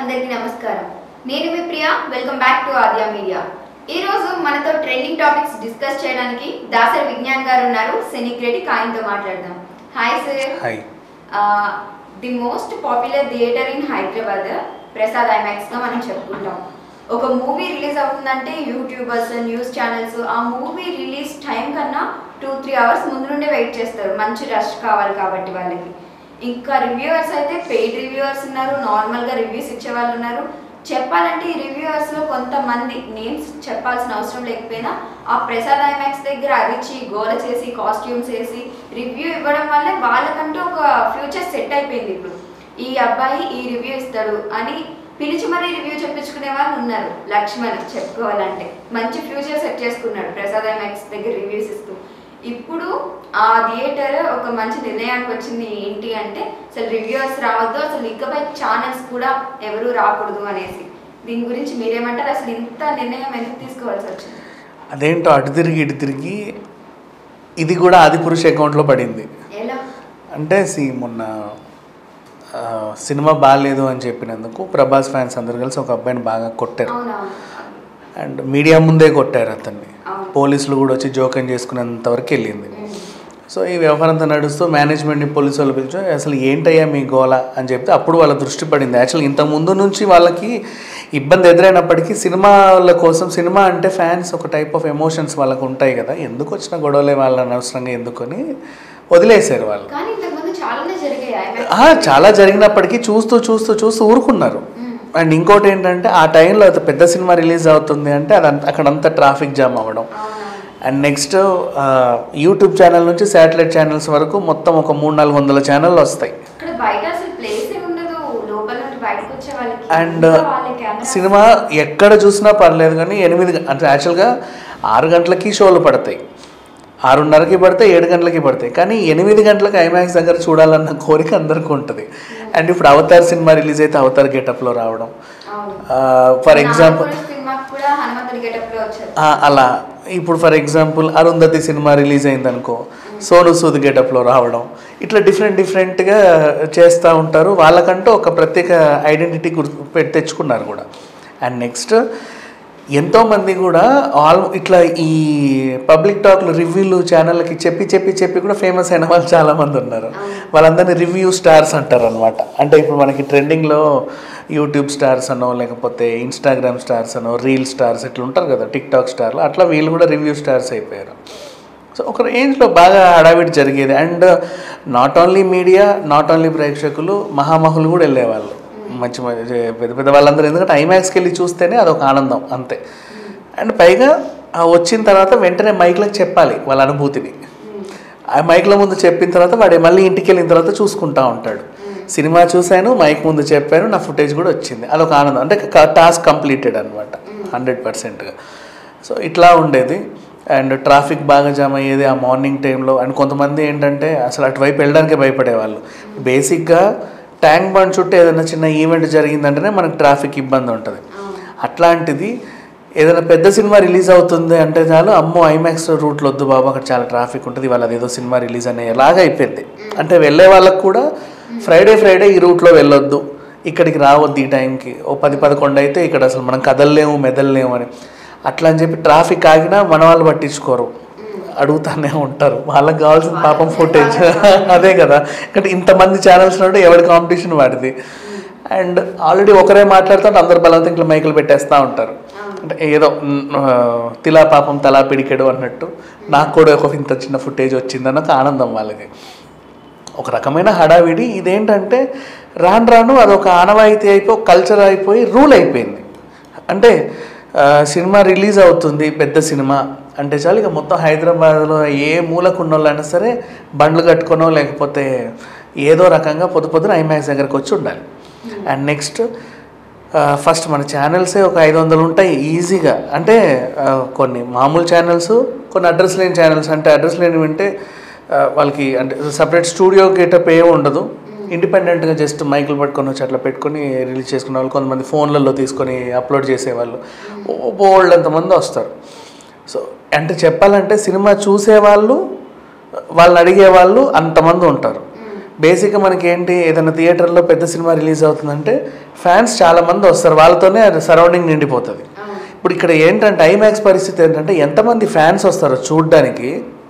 అందరికీ నమస్కారం నేను మీ Priya welcome back to Aadya media ఈ రోజు మనతో ట్రెండింగ్ టాపిక్స్ డిస్కస్ చేయడానికి దాసరి విజ్ఞాన్ గారు ఉన్నారు సెనిగ్రెడ్డి కాయంతో మాట్లాడదాం hi sir hi the most popular theatre in Hyderabad Prasad IMAX గా మనం చెప్పుకుంటాం ఒక మూవీ రిలీజ్ అవుతుందంటే యూట్యూబర్స్ న్యూస్ ఛానల్స్ ఆ మూవీ రిలీజ్ టైం కన్నా టూ త్రీ అవర్స్ ముందు నుండే వెయిట్ చేస్తారు మంచి రష్ కావాలి కాబట్టి వాళ్ళకి ఇంకా రివ్యూవర్స్ అయితే పెయిడ్ రివ్యూవర్స్ ఉన్నారు నార్మల్గా రివ్యూస్ ఇచ్చే వాళ్ళు ఉన్నారు చెప్పాలంటే ఈ రివ్యూవర్స్లో కొంతమంది నేమ్స్ చెప్పాల్సిన అవసరం లేకపోయినా ఆ ప్రసాద్ ఐమాక్స్ దగ్గర అరిచి గోల చేసి కాస్ట్యూమ్స్ వేసి రివ్యూ ఇవ్వడం వల్లే వాళ్ళకంటూ ఒక ఫ్యూచర్ సెట్ అయిపోయింది ఇప్పుడు ఈ అబ్బాయి ఈ రివ్యూ ఇస్తాడు అని పిలిచి మరీ రివ్యూ చెప్పించుకునే వాళ్ళు ఉన్నారు లక్ష్మణ్ చెప్పుకోవాలంటే మంచి ఫ్యూచర్ సెట్ చేసుకున్నాడు ప్రసాద్ ఐమాక్స్ దగ్గర రివ్యూస్ ఇస్తూ ఇప్పుడు ఆ థియేటర్ ఒక మంచి నిర్ణయానికి వచ్చింది ఏంటి అంటే అసలు రివ్యూవర్స్ రావద్దు అసలు ఇకపై ఛానల్స్ కూడా ఎవరు రాకూడదు అనేసి దీని గురించి మీరేమంటారు అసలు ఇంత నిర్ణయం ఎందుకు తీసుకోవాల్సి వచ్చింది అదేంటో అటు తిరిగి ఇటు తిరిగి ఇది కూడా ఆదిపురుష అకౌంట్లో పడింది ఎలా అంటే సి మొన్న ఆ, సినిమా బాగాలేదు అని చెప్పినందుకు ప్రభాస్ ఫ్యాన్స్ అందరు కలిసి ఒక అబ్బాయిని బాగా కొట్టారు అవునవును అండ్ మీడియా ముందే కొట్టారు అతన్ని అవును. పోలీసులు కూడా వచ్చి జోక్యం చేసుకునేంత వరకు వెళ్ళింది ఉమ్. సో ఈ వ్యవహారం అంతా నడుస్తూ మేనేజ్మెంట్ని పోలీసు వాళ్ళు పిలిచి అసలు ఏంటయ్యా మీ గోల అని చెప్తే అప్పుడు వాళ్ళ దృష్టి పడింది యాక్చువల్ ఇంత ముందు నుంచి వాళ్ళకి ఇబ్బంది ఎదురైనప్పటికీ సినిమాల కోసం సినిమా అంటే ఫ్యాన్స్ ఒక టైప్ ఆఫ్ ఎమోషన్స్ వాళ్ళకు ఉంటాయి కదా ఎందుకు వచ్చిన గొడవలే వాళ్ళని అనవసరంగా ఎందుకొని వదిలేశారు వాళ్ళు కానీ ఇంతకుముందు చాలానే జరిగాయి IMAX. ఆ, చాలా జరిగినప్పటికీ చూస్తూ చూస్తూ చూస్తూ ఊరుకున్నారు ఉమ్. అండ్ ఇంకోటి ఏంటంటే ఆ టైంలో అది పెద్ద సినిమా రిలీజ్ అవుతుంది అంటే అది అక్కడంతా ట్రాఫిక్ జామ్ అవ్వడం అవునవును అండ్ నెక్స్ట్ యూట్యూబ్ ఛానల్ నుంచి శాటిలైట్ ఛానల్స్ వరకు మొత్తం ఒక మూడు నాలుగు వందల ఛానళ్ళు వస్తాయి ఇక్కడ బయట అసలు ప్లేస్ ఉండదు లోపల నుండి బయటకు వచ్చే వాళ్ళకి అండ్ అంతా వాళ్ళే camera. సినిమా ఎక్కడ చూసినా పర్లేదు కానీ ఎనిమిది గ- అంటే యాక్చువల్గా ఆరు గంటలకి షోలు పడతాయి ఆరున్నరకి పడతాయి ఏడు గంటలకి పడతాయి కానీ ఎనిమిది గంటలకి ఐమాక్స్ దగ్గర చూడాలన్న కోరిక అందరికీ ఉంటుంది అండ్ ఇప్పుడు అవతార్ సినిమా రిలీజ్ అయితే అవతార్ గెటప్లో రావడం అవును ఫర్ ఎగ్జాంపుల్ నాగపూర్ సినిమాకి కూడా హనుమంతుడి గెటప్ లో వచ్చారు ఆ, అలా ఇప్పుడు for example Arundhati cinema release అయిందనుకో సోను సూద్ గెటప్లో రావడం ఇట్లా డిఫరెంట్ డిఫరెంట్గా చేస్తూ ఉంటారు వాళ్ళకంటూ ఒక ప్రత్యేక ఐడెంటిటీ గుర్తు పెట్టి తెచ్చుకున్నారు కూడా అండ్ నెక్స్ట్ ఎంతోమంది కూడా ఆల్ ఇట్లా ఈ పబ్లిక్ టాక్లు రివ్యూలు ఛానళ్ళకి చెప్పి చెప్పి చెప్పి కూడా ఫేమస్ అయిన వాళ్ళు చాలామంది ఉన్నారు వాళ్ళందరినీ రివ్యూ స్టార్స్ అంటారు అనమాట అంటే ఇప్పుడు మనకి ట్రెండింగ్లో యూట్యూబ్ స్టార్స్ అనో లేకపోతే ఇన్స్టాగ్రామ్ స్టార్స్ అనో రీల్ స్టార్స్ ఇట్లా ఉంటారు కదా టిక్ టాక్ స్టార్లు అట్లా వీళ్ళు కూడా రివ్యూ స్టార్స్ అయిపోయారు సో ఒక రేంజ్లో బాగా హడావిడి జరిగేది and not only media not only ప్రేక్షకులు మహామహులు కూడా వెళ్ళేవాళ్ళు మంచి మంచి పెద్ద పెద్ద వాళ్ళందరూ ఎందుకంటే ఐమాక్స్కి వెళ్ళి చూస్తేనే అదొక ఆనందం అంతే అండ్ పైగా ఆ వచ్చిన తర్వాత వెంటనే మైక్లకు చెప్పాలి వాళ్ళ అనుభూతిని ఆ మైక్ల ముందు చెప్పిన తర్వాత వాడు మళ్ళీ ఇంటికి వెళ్ళిన తర్వాత చూసుకుంటా ఉంటాడు సినిమా చూశాను మైక్ ముందు చెప్పాను నా ఫుటేజ్ కూడా వచ్చింది అదొక ఆనందం అంటే టాస్క్ కంప్లీటెడ్ అనమాట హండ్రెడ్ పర్సెంట్గా సో ఇట్లా ఉండేది అండ్ ట్రాఫిక్ బాగా జామ్ అయ్యేది ఆ మార్నింగ్ టైంలో అండ్ కొంతమంది ఏంటంటే అసలు అటువైపు వెళ్ళడానికే భయపడేవాళ్ళు బేసిక్గా ట్యాంక్ బండ్ చుట్టూ ఏదైనా చిన్న ఈవెంట్ జరిగిందంటేనే మనకు ట్రాఫిక్ ఇబ్బంది ఉంటుంది అట్లాంటిది ఏదైనా పెద్ద సినిమా రిలీజ్ అవుతుంది అంటే చాలు అమ్మో ఐమాక్స్ రూట్లో వద్దు బాబు అక్కడ చాలా ట్రాఫిక్ ఉంటుంది వాళ్ళ అదేదో సినిమా రిలీజ్ అనే లాగా అయిపోయింది అంటే వెళ్ళే వాళ్ళకు కూడా ఫ్రైడే ఫ్రైడే ఈ రూట్లో వెళ్ళొద్దు ఇక్కడికి రావద్దు ఈ టైంకి ఓ పది పదకొండు అయితే ఇక్కడ అసలు మనం కదలలేము మెదలలేము అని అట్లా అని చెప్పి ట్రాఫిక్ ఆగినా మన వాళ్ళు పట్టించుకోరు అడుగుతానే ఉంటారు వాళ్ళకి కావాల్సిన పాపం ఫుటేజ్ అదే కదా అంటే ఇంతమంది ఛానల్స్ ఉంటే ఎవరి కాంపిటీషన్ వాడిది అండ్ ఆల్రెడీ ఒకరే మాట్లాడుతుంటే అందరు బలవంతం ఇట్లా మైకులు పెట్టేస్తూ ఉంటారు అంటే ఏదో మ్, ఆ, తిలా పాపం తలా పిడికెడు అన్నట్టు నాకు కూడా ఒక ఇంత చిన్న ఫుటేజ్ వచ్చిందని ఒక ఆనందం వాళ్ళకి ఒక రకమైన హడావిడి ఇదేంటంటే రాను రాను అదొక ఆనవాయితీ అయిపోయి ఒక కల్చర్ అయిపోయి రూల్ అయిపోయింది అంటే ఆ, సినిమా రిలీజ్ అవుతుంది పెద్ద సినిమా అంటే చాలు ఇక మొత్తం హైదరాబాద్లో ఏ మూలకు ఉన్న వాళ్ళైనా సరే బండ్లు కట్టుకోనో లేకపోతే ఏదో రకంగా పొద్దు పొద్దున ఐమాక్స్ దగ్గరకు వచ్చి ఉండాలి అండ్ నెక్స్ట్ ఫస్ట్ మన ఛానల్సే ఒక ఐదు వందలు ఉంటాయి ఈజీగా అంటే ఆ, కొన్ని మామూలు ఛానల్స్ కొన్ని అడ్రస్ లేని ఛానల్స్ అంటే అడ్రస్ లేని వింటే ఆ, వాళ్ళకి అంటే సపరేట్ స్టూడియో గేటప్ ఏ ఉండదు ఇండిపెండెంట్గా జస్ట్ మైకులు పట్టుకొని వచ్చి అట్లా పెట్టుకొని రిలీజ్ చేసుకునే వాళ్ళు కొంతమంది ఫోన్లలో తీసుకొని అప్లోడ్ చేసేవాళ్ళు ఓ బోల్డ్ అంతమంది వస్తారు సో అంటే చెప్పాలంటే సినిమా చూసేవాళ్ళు వాళ్ళని అడిగే వాళ్ళు అంతమంది ఉంటారు బేసిక్గా మనకి ఏంటి ఏదైనా థియేటర్లో పెద్ద సినిమా రిలీజ్ అవుతుందంటే ఫ్యాన్స్ చాలామంది వస్తారు వాళ్ళతోనే అది సరౌండింగ్ నిండిపోతుంది అవును ఇప్పుడు ఇక్కడ ఏంటంటే ఐమాక్స్ పరిస్థితి ఏంటంటే ఎంతమంది ఫ్యాన్స్ వస్తారో చూడడానికి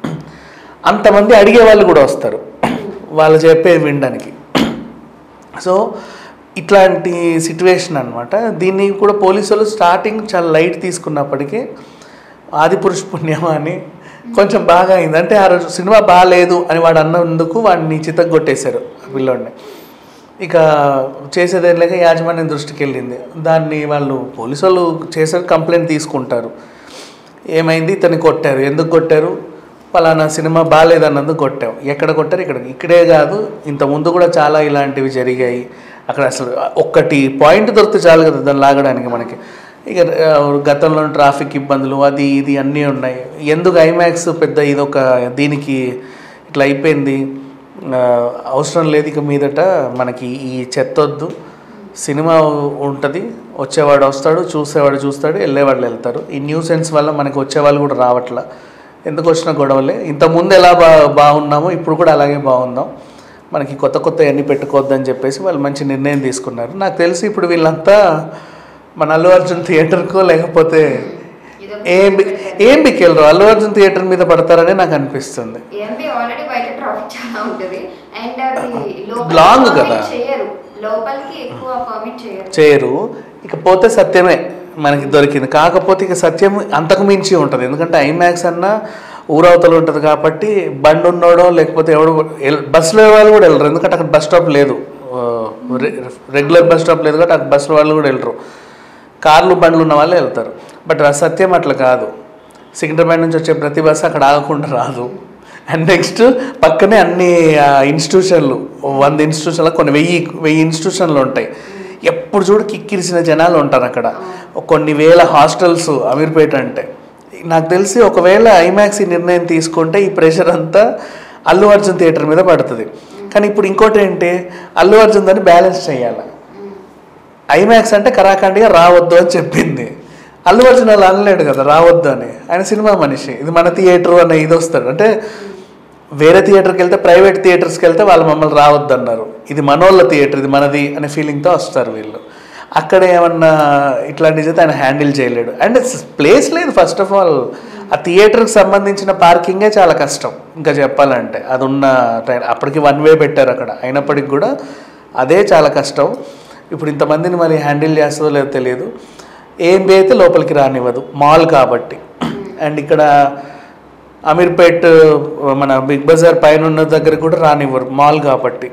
అంతమంది అడిగే వాళ్ళు కూడా వస్తారు వాళ్ళు చెప్పేది వినడానికి సో ఇట్లాంటి సిట్యువేషన్ అనమాట దీన్ని కూడా పోలీసులు స్టార్టింగ్ చాలా లైట్ తీసుకున్నప్పటికీ ఆదిపురుష్ పుణ్యమా అని కొంచెం బాగా అయింది అంటే ఆ రోజు సినిమా బాగాలేదు అని వాడు అన్నందుకు వాడిని చితగొట్టేశారు ఆ పిల్లోడిని ఇక చేసేదేం లేక యాజమాన్యం దృష్టికి వెళ్ళింది దాన్ని వాళ్ళు పోలీసు వాళ్ళు చేశారు కంప్లైంట్ తీసుకుంటారు ఏమైంది ఇతన్ని కొట్టారు ఎందుకు కొట్టారు పలానా సినిమా బాగాలేదన్నందుకు కొట్టాం ఎక్కడ కొట్టారు ఇక్కడ ఇక్కడే కాదు ఇంత ముందు కూడా చాలా ఇలాంటివి జరిగాయి అక్కడ అసలు ఒక్కటి పాయింట్ దొరికితే చాలు కదా దాన్ని లాగడానికి మనకి ఇక ఆ, గతంలో ట్రాఫిక్ ఇబ్బందులు అది ఇది అన్నీ ఉన్నాయి ఎందుకు ఐమాక్స్ పెద్ద ఇదొక దీనికి ఇట్లా అయిపోయింది ఆ, అవసరం లేదు ఇక మీదట మనకి ఈ చెత్తొద్దు సినిమా ఉంటుంది వచ్చేవాడు వస్తాడు చూసేవాడు చూస్తాడు వెళ్ళేవాళ్ళు వెళ్తారు ఈ న్యూ సెన్స్ వల్ల మనకి వచ్చేవాళ్ళు కూడా రావట్లా ఎందుకు వచ్చిన గొడవలే ఇంతకుముందు ఎలా బా బాగున్నామో ఇప్పుడు కూడా అలాగే బాగుందాం మనకి కొత్త కొత్త అన్నీ పెట్టుకోవద్దని చెప్పేసి వాళ్ళు మంచి నిర్ణయం తీసుకున్నారు నాకు తెలిసి ఇప్పుడు వీళ్ళంతా మన అల్లు అర్జున్ థియేటర్కో లేకపోతే ఇదొక ఏం బి- ఏం బికెళ్ళరు అల్లు అర్జున్ థియేటర్ మీద పడతారని నాకు అనిపిస్తుంది ఏంటి ఆల్రెడీ బయట ట్రాఫిక్ చాలా ఉంటుంది అండ్ అది లోపలికి Long permit కదా. చేయరు లోపలికి ఎక్కువ పర్మిట్ చేయరు చేయరు ఇక పోతే సత్యమే మనకి దొరికింది కాకపోతే ఇక సత్యం అంతకు మించి ఉంటుంది ఎందుకంటే ఐమాక్స్ అన్న ఊరవతలు ఉంటుంది కాబట్టి బండి ఉన్నోడో లేకపోతే ఎవడు ఎల్- బస్సులో వాళ్ళు కూడా వెళ్ళరు ఎందుకంటే అక్కడ బస్ స్టాప్ లేదు ఆ, రె- రెగ్యులర్ బస్ స్టాప్ లేదు కాబట్టి అక్కడ బస్సులో వాళ్ళు కూడా వెళ్ళరు కార్లు బండ్లు ఉన్న వాళ్ళే వెళ్తారు బట్ ఆ సత్యం అట్లా కాదు సికింద్రాబాద్ నుంచి వచ్చే ప్రతి బస్సు అక్కడ ఆగకుండా రాదు అండ్ నెక్స్ట్ పక్కనే అన్ని ఆ, ఇన్స్టిట్యూషన్లు వంద ఇన్స్టిట్యూషన్లు కొన్ని వెయ్యి వెయ్యి ఇన్స్టిట్యూషన్లు ఉంటాయి ఎప్పుడు చూడు కిక్కిరిసిన జనాలు ఉంటారు అక్కడ కొన్ని వేల హాస్టల్స్ అమీర్పేట అంటే నాకు తెలిసి ఒకవేళ ఐమాక్స్ ఈ నిర్ణయం తీసుకుంటే ఈ ప్రెషర్ అంతా అల్లు అర్జున్ థియేటర్ మీద పడుతుంది కానీ ఇప్పుడు ఇంకోటి ఏంటి అల్లు అర్జున్ దాన్ని బ్యాలెన్స్ చేయాలి ఐమాక్స్ అంటే కరాఖండిగా రావద్దు అని చెప్పింది అల్లు అర్జున్ అలా అనలేడు కదా రావద్దు అని ఆయన సినిమా మనిషి ఇది మన థియేటర్ అన్న ఇది వస్తాడు అంటే వేరే థియేటర్కి వెళ్తే ప్రైవేట్ థియేటర్స్కి వెళ్తే వాళ్ళు మమ్మల్ని రావద్దు అన్నారు ఇది మనోళ్ళ థియేటర్ ఇది మనది అనే ఫీలింగ్తో వస్తారు వీళ్ళు అక్కడ ఏమన్నా ఇట్లాంటివి అయితే ఆయన హ్యాండిల్ చేయలేడు అండ్ ప్లేస్ లేదు ఫస్ట్ ఆఫ్ ఆల్ ఆ థియేటర్కి సంబంధించిన పార్కింగే చాలా కష్టం ఇంకా చెప్పాలంటే అది ఉన్న ట్రైన్ అప్పటికి వన్ వే పెట్టారు అక్కడ అయినప్పటికి కూడా అదే చాలా కష్టం ఇప్పుడు ఇంతమందిని మరి హ్యాండిల్ చేస్తుందో లేదో తెలియదు ఏం అయితే లోపలికి రానివ్వదు మాల్ కాబట్టి అండ్ ఇక్కడ అమీర్పేట్ మన బిగ్ బజార్ పైన ఉన్న దగ్గర కూడా రానివ్వరు మాల్ కాబట్టి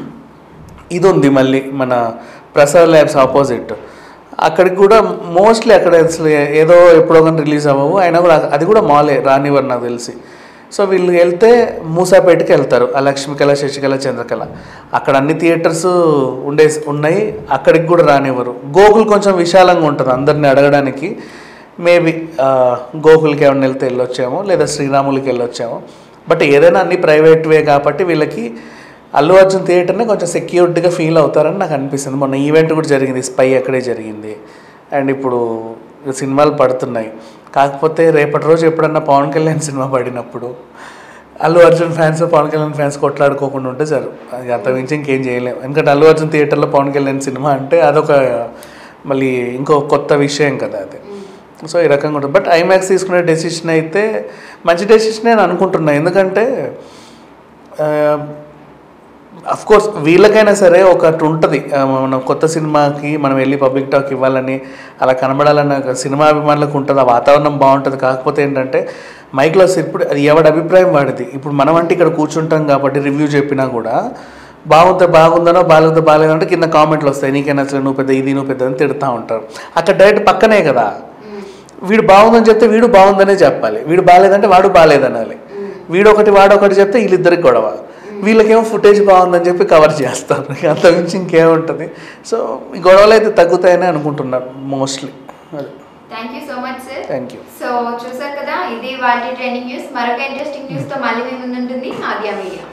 ఇది ఉంది మళ్ళీ మన ప్రసాద్ ల్యాబ్స్ ఆపోజిట్ అక్కడికి కూడా మోస్ట్లీ అక్కడ అసలు ఏదో ఎప్పుడో కానీ రిలీజ్ అవ్వవు అయినా కూడా అది కూడా మాలే రానివ్వరు నాకు తెలిసి సో వీళ్ళు వెళ్తే మూసాపేటకి వెళ్తారు ఆ లక్ష్మీకళ శశికళ చంద్రకళ అక్కడ అన్ని థియేటర్స్ ఉండే ఉన్నాయి అక్కడికి కూడా రానివ్వరు గోకుల్ కొంచెం విశాలంగా ఉంటుంది అందరిని అడగడానికి మేబీ గోకుల్కి ఏమైనా వెళ్తే వెళ్ళొచ్చామో లేదా శ్రీరాములకి వెళ్ళొచ్చామో బట్ ఏదైనా అన్ని ప్రైవేట్ వే కాబట్టి వీళ్ళకి అల్లు అర్జున్ థియేటర్ని కొంచెం సెక్యూర్డ్గా ఫీల్ అవుతారని నాకు అనిపిస్తుంది మొన్న ఈవెంట్ కూడా జరిగింది స్పై అక్కడే జరిగింది అండ్ ఇప్పుడు సినిమాలు పడుతున్నాయి కాకపోతే రేపటి రోజు ఎప్పుడన్నా పవన్ కళ్యాణ్ సినిమా పడినప్పుడు అల్లు అర్జున్ ఫ్యాన్స్ పవన్ కళ్యాణ్ ఫ్యాన్స్ కొట్లాడుకోకుండా ఉంటే సరు అది అంత మించి ఇంకేం చేయలేము ఎందుకంటే అల్లు అర్జున్ థియేటర్లో పవన్ కళ్యాణ్ సినిమా అంటే అదొక మళ్ళీ ఇంకో కొత్త విషయం కదా అది సో ఈ రకంగా ఉంటుంది బట్ ఐమాక్స్ తీసుకునే డెసిషన్ అయితే మంచి డెసిషన్ నేను అనుకుంటున్నాను ఎందుకంటే అఫ్ కోర్స్ వీళ్ళకైనా సరే ఒకటి ఉంటుంది మనం కొత్త సినిమాకి మనం వెళ్ళి పబ్లిక్ టాక్ ఇవ్వాలని అలా కనబడాలన్న ఒక సినిమా అభిమానులకు ఉంటుంది ఆ వాతావరణం బాగుంటుంది కాకపోతే ఏంటంటే మైక్లో ఇప్పుడు అది ఎవడి అభిప్రాయం వాడిది ఇప్పుడు మనం అంటే ఇక్కడ కూర్చుంటాం కాబట్టి రివ్యూ చెప్పినా కూడా బాగుంటే బాగుందనో బాగాలేదో బాగాలేదంటే కింద కామెంట్లు వస్తాయి నీకైనా అసలు నువ్వు పెద్ద ఇది నువ్వు పెద్ద అని తిడతా ఉంటారు అక్కడ డైరెక్ట్ పక్కనే కదా వీడు బాగుందని చెప్తే వీడు బాగుందనే చెప్పాలి వీడు బాగాలేదంటే వాడు బాగాలేదనాలి వీడు ఒకటి వాడు ఒకటి చెప్తే వీళ్ళిద్దరికి గొడవ వీళ్ళకేమో ఫుటేజ్ బాగుందని చెప్పి కవర్ చేస్తారు ఇక అంత మించి ఇంకేముంటుంది సో ఈ గొడవలు అయితే తగ్గుతాయని అనుకుంటున్నారు మోస్ట్లీ అది thank you so much sir thank you so చూసారు కదా ఇది వాటి ట్రైనింగ్ న్యూస్ మరొక ఇంట్రెస్టింగ్ న్యూస్ తో మళ్ళీ మీ ముందు ఉంటుంది ఆద్యా మీడియా